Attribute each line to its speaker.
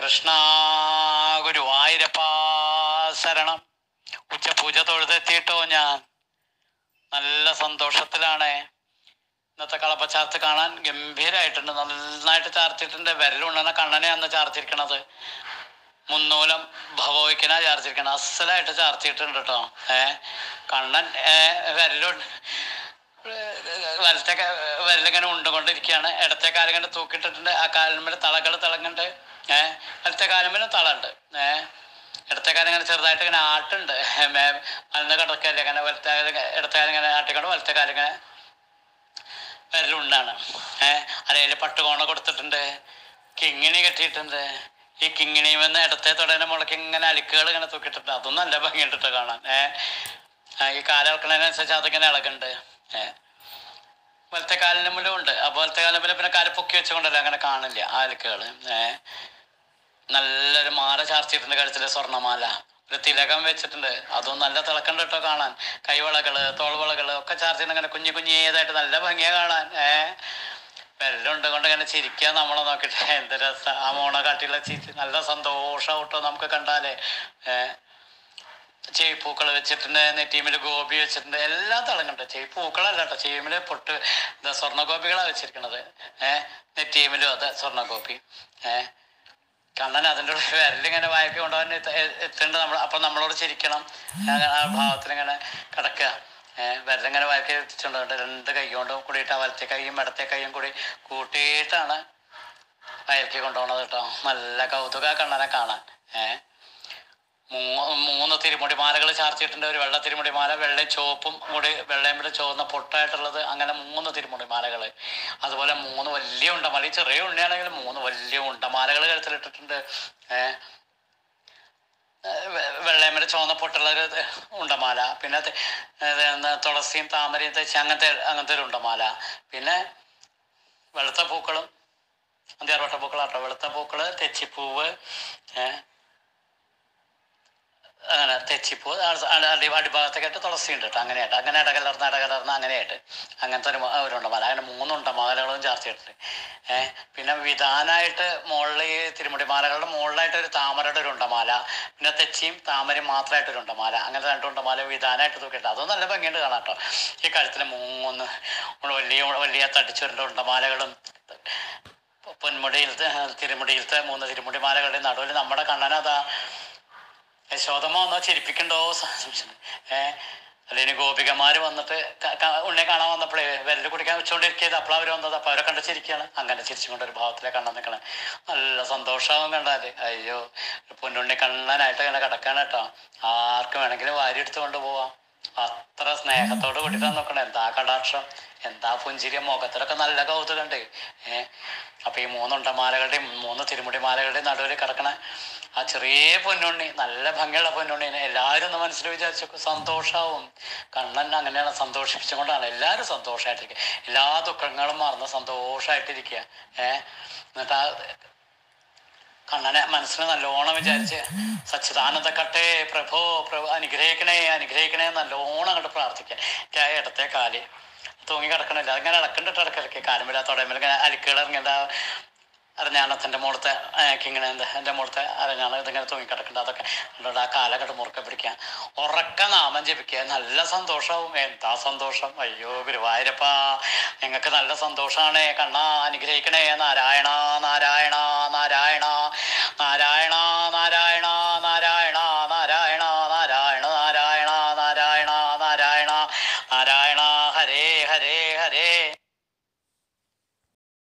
Speaker 1: കൃഷ്ണ ഗുരുവായൂരപ്പ ശരണം ഉച്ചപൂജ തൊഴുതെത്തിയിട്ടോ ഞാൻ നല്ല സന്തോഷത്തിലാണ് ഇന്നത്തെ കളപ്പ ചാർത്ത് കാണാൻ ഗംഭീരമായിട്ടുണ്ട് നന്നായിട്ട് ചാർത്തിട്ടുണ്ട് വിരലുണ്ടെന്ന കണ്ണനെ അന്ന് ചാർത്തിരിക്കണത് മുന്നൂലം ഭവോയ്ക്കനാ ചാർത്തിരിക്കണത് അസലായിട്ട് ചാർത്തിയിട്ടുണ്ട് കേട്ടോ ഏ കണ്ണൻ ഏ വിരലുണ്ട് വലത്തെ ക- വിരലിങ്ങനെ ഉണ്ടുകൊണ്ടിരിക്കുകയാണ് ഇടത്തെ കാലം ഇങ്ങനെ തൂക്കിയിട്ടിട്ടുണ്ട് ആ കാലിന്മേൽ തളകൾ തിളങ്ങുന്നുണ്ട് ഏഹ് വലത്തെ കാലുമേലും തളുണ്ട് ഏഹ് ഇടത്തെ കാലം ഇങ്ങനെ ചെറുതായിട്ട് ഇങ്ങനെ ആട്ടുണ്ട് മേ മലന്ന് കിടക്കല്ലേ ഇങ്ങനെ വലത്തെ കാലം ഇങ്ങനെ- ഇടത്തെ കാലം ഇങ്ങനെ ആട്ടിക്കൊണ്ട് വലത്തെ കാലം ഇങ്ങനെ വിരലുണ്ടാണ് ഏഹ് അരയിൽ പട്ടുകോണ കൊടുത്തിട്ടുണ്ട് കിങ്ങിണി കെട്ടിയിട്ടുണ്ട് ഈ കിങ്ങിണിയിൽ നിന്ന് ഇടത്തെ തുടരുന്ന മുളയ്ക്ക് ഇങ്ങനെ അലുക്കുകൾ ഇങ്ങനെ തൂക്കിയിട്ടുണ്ട് അതും നല്ല ഭംഗിയുണ്ട് ട്ടോ കാണാൻ ഏഹ് ആ, ഈ കാലിളക്കണതിനനുസരിച്ച് അതിങ്ങനെ ഇളകുന്നുണ്ട് ഏഹ് വലത്തെ കാലിന് മുന്നിലും ഉണ്ട് അപ്പോൾ വലത്തെ കാലിന് മുന്നിൽ പിന്നെ കാല് പൊക്കി വെച്ചുകൊണ്ടല്ല അങ്ങനെ കാണില്ല ആ അലുക്കുകൾ ഏഹ് നല്ലൊരു മാല ചാർത്തിയിട്ടുണ്ട് കഴുത്തിലെ സ്വർണ്ണമാല ഒരു തിലകം വെച്ചിട്ടുണ്ട് അതും നല്ല തിളക്കണ്ട് കേട്ടോ കാണാൻ കൈവളകള് തോൾവളകള് ഒക്കെ ചാർത്തിയിട്ട് അങ്ങനെ കുഞ്ഞു കുഞ്ഞേതായിട്ട് നല്ല ഭംഗിയാ കാണാൻ ഏഹ് വെല്ലുണ്ട് കൊണ്ട് ഇങ്ങനെ ചിരിക്കുക നമ്മളെ നോക്കിയിട്ട് എന്ത് രസ ആ മോണ കാട്ടിയുള്ള ചിരി നല്ല സന്തോഷം കേട്ടോ നമുക്ക് കണ്ടാലേ ഏഹ് ചെയ്പ്പൂക്കൾ വെച്ചിട്ടുണ്ട് നെറ്റീമിൽ ഗോപി വെച്ചിട്ടുണ്ട് എല്ലാം തിളങ്ങുന്നുണ്ട് ചെയ്പ്പൂക്കളല്ല കേട്ടോ ചെയ്മില് പൊട്ട് എന്താ സ്വർണ്ണ ഗോപികളാണ് വെച്ചിരിക്കണത് ഏഹ് നെറ്റീമിലും അതെ സ്വർണ്ണ ഗോപി ഏഹ് കണ്ണൻ അതിൻ്റെ ഉള്ളിൽ വിരലിങ്ങനെ വായ്പ കൊണ്ടുപോകാൻ എത്തേണ്ട നമ്മൾ അപ്പം നമ്മളോട് ചിരിക്കണം അങ്ങനെ ആ ഭാവത്തിലിങ്ങനെ കിടക്കുക ഏഹ് വിരലിങ്ങനെ വായ്പ എത്തിച്ചുകൊണ്ട് രണ്ട് കൈ കൊണ്ടും കൂടിയിട്ട് ആ വലത്തെ കൈയും ഇടത്തെ കൈയും കൂടി കൂട്ടിയിട്ടാണ് വയൽക്ക് കൊണ്ടുപോകണത് കേട്ടോ നല്ല കൗതുക കണ്ണനെ കാണാൻ ഏഹ് മൂ- മൂന്ന് തിരുമുടി മാലകൾ ചാർത്തിയിട്ടുണ്ട് ഒരു വെള്ള തിരുമുടി മാല വെള്ളയും ചുവപ്പും കൂടി വെള്ളയും കൂടി ചുവന്ന പൊട്ടായിട്ടുള്ളത് അങ്ങനെ മൂന്ന് തിരുമുടി മാലകൾ അതുപോലെ മൂന്ന് വലിയ ഉണ്ടമാല ഈ ചെറിയ ഉണ്ണിയാണെങ്കിൽ മൂന്ന് വലിയ ഉണ്ടമാലകൾ കഴുത്തിലിട്ടിട്ടുണ്ട് ഏഹ് വെള്ളയമര ചുവന്ന പൊട്ടുള്ള ഒരു ഉണ്ടമാല പിന്നെ തെ- ഇത് എന്താ തുളസിയും താമരയും തെച്ചി അങ്ങനത്തെ അങ്ങനത്തെ ഒരു ഉണ്ടമാല പിന്നെ വെളുത്ത പൂക്കളും അന്തിയാർവട്ട പൂക്കളാട്ടോ വെളുത്ത പൂക്കള് തെച്ചിപ്പൂവ് ഏഹ് അങ്ങനെ തെച്ചിപ്പൂ ആ- അടി അടി അടിഭാഗത്തേക്കായിട്ട് തുളസി ഉണ്ട് കേട്ടോ അങ്ങനെയായിട്ട് അങ്ങനെ ഇടകലർന്ന് ഇടകലർന്ന് അങ്ങനെയായിട്ട് അങ്ങനത്തെ ഒരു മ- ഒരു ഉണ്ടമാല അങ്ങനെ മൂന്നുണ്ട മാലകളും ചാർത്തിയിട്ടുണ്ട് ഏഹ് പിന്നെ വിധാനായിട്ട് മുകളിൽ ഈ തിരുമുടി മാലകളുടെ മുകളിലായിട്ട് ഒരു താമരയുടെ ഒരു ഉണ്ടമാല പിന്നെ തെച്ചിയും താമരയും മാത്രമായിട്ട് ഒരു ഉണ്ടമാല അങ്ങനെ രണ്ട് ഉണ്ടമാല വിധാനമായിട്ട് തൂക്കിയിട്ടുണ്ട് അതും നല്ല ഭംഗിയുണ്ട് കാണാം കേട്ടോ ഈ കഴുത്തിന് മൂന്ന് വലിയ വലിയ തടിച്ചുരുണ്ട ഉണ്ടമാലകളും പൊന്മുടിയിലത്തെ തിരുമുടിയിലത്തെ മൂന്ന് തിരുമുടി മാലകളുടെ നടുവിൽ നമ്മുടെ കണ്ണനതാ യശോദമ്മ വന്നോ ചിരിപ്പിക്കണ്ടോ സംശയം ഏ അല്ലെങ്കിൽ ഗോപികമാര് വന്നിട്ട് ക- ക- ഉണ്ണിയെ കാണാൻ വന്നപ്പോഴേ വിരല് കുടിക്കാൻ വെച്ചുകൊണ്ടിരിക്കുന്നത് അപ്പോൾ അവർ വന്നത് അപ്പോൾ അവരെ കണ്ട് ചിരിക്കുകയാണ് അങ്ങനെ ചിരിച്ചുകൊണ്ട് ഒരു ഭാവത്തിലെ കണ്ണൻ നിൽക്കണം നല്ല സന്തോഷമാവും കണ്ടാല് അയ്യോ ഒരു പൊന്നുണ്ണി കണ്ണനായിട്ട് ഇങ്ങനെ കിടക്കാണ് കേട്ടോ ആർക്കും വേണമെങ്കിലും വാരി എടുത്ത് കൊണ്ടുപോവാം അത്ര സ്നേഹത്തോട് കൂട്ടിട്ടാണ് നോക്കണേ എന്താ കടാക്ഷം എന്താ പുഞ്ചിരി മുഖത്തിലൊക്കെ നല്ല കൗതുകണ്ട് ഏഹ് അപ്പൊ ഈ മൂന്നുണ്ടമാലകളുടെയും മൂന്ന് തിരുമുടി മാലകളുടെയും നടുവിൽ കിടക്കണ ആ ചെറിയ പൊന്നുണ്ണി നല്ല ഭംഗിയുള്ള പൊന്നുണ്ണിനെ എല്ലാവരും ഒന്ന് മനസ്സിൽ വിചാരിച്ചു സന്തോഷാവും കണ്ണൻ അങ്ങനെയാണ് സന്തോഷിപ്പിച്ചുകൊണ്ടാണ് എല്ലാവരും സന്തോഷമായിട്ടിരിക്കുക എല്ലാ ദുഃഖങ്ങളും മറന്ന് സന്തോഷമായിട്ടിരിക്കുക ഏഹ് എന്നിട്ട് ആ കണ്ണനെ മനസ്സിന് നല്ലോണം വിചാരിച്ച് സച്ചിദാനന്ദ കട്ടെ പ്രഭോ പ്രഭു അനുഗ്രഹിക്കണേ അനുഗ്രഹിക്കണേ എന്ന് നല്ലോണം അങ്ങോട്ട് പ്രാർത്ഥിക്കുക എനിക്ക് ആ ഇടത്തെ കാല് തൂങ്ങി കിടക്കണില്ല അതിങ്ങനെ ഇടക്കണ്ടിട്ട് ഇടക്കിടക്ക് കാലുമില്ല തുടയുമ്പോൾ ഇങ്ങനെ അരിക്കുകൾ ഇറങ്ങിയത് അരഞ്ഞാണത്തിൻ്റെ മുകളത്തെ ഇങ്ങനെ എന്താ എൻ്റെ മുകളത്തെ അരഞ്ഞാണ് ഇതിങ്ങനെ തൂങ്ങി കിടക്കേണ്ട അതൊക്കെ എന്നോട് ആ കാലഘട്ടം മുറുക്കെ പിടിക്കുക ഉറക്ക നാമം ജപിക്കുക നല്ല സന്തോഷവും എന്താ സന്തോഷം അയ്യോ ഗുരുവായൂരപ്പ ഞങ്ങൾക്ക് നല്ല സന്തോഷമാണ് കണ്ണ അനുഗ്രഹിക്കണേ നാരായണ നാരായണ നാരായണ നാരായണ നാരായണ നാരായണ നാരായണ നാരായണ നാരായണ നാരായണ നാരായണ നാരായണ ഹരേ ഹരേ ഹരേ